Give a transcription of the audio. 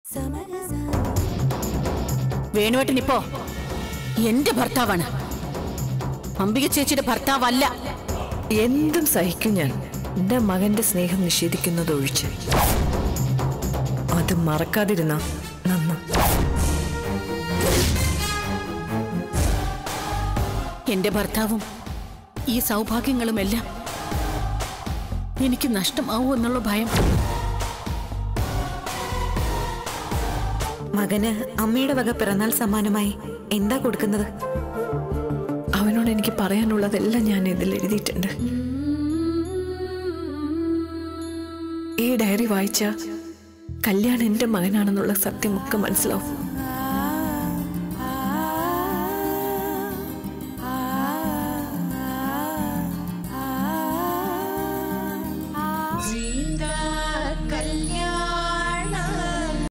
വേണുവേട്ടൻ ഇപ്പോ എന്റെ ഭർത്താവാണ് അംബിക ചേച്ചിയുടെ ഭർത്താവല്ല എന്തും സഹിക്കും ഞാൻ എന്റെ മകന്റെ സ്നേഹം നിഷേധിക്കുന്നത് ഒഴിച്ച് അത് മറക്കാതിരുന്ന നന്ന എന്റെ ഭർത്താവും ഈ സൗഭാഗ്യങ്ങളുമെല്ലാം എനിക്ക് നഷ്ടമാവൂ എന്നുള്ള ഭയം മകന് അമ്മയുടെ വക പിറന്നാൾ സമ്മാനമായി എന്താ കൊടുക്കുന്നത് അവനോട് എനിക്ക് പറയാനുള്ളതെല്ലാം ഞാൻ ഇതിൽ എഴുതിയിട്ടുണ്ട് ഈ ഡയറി വായിച്ച കല്യാൺ എന്റെ മകനാണെന്നുള്ള സത്യമൊക്കെ മനസ്സിലാവും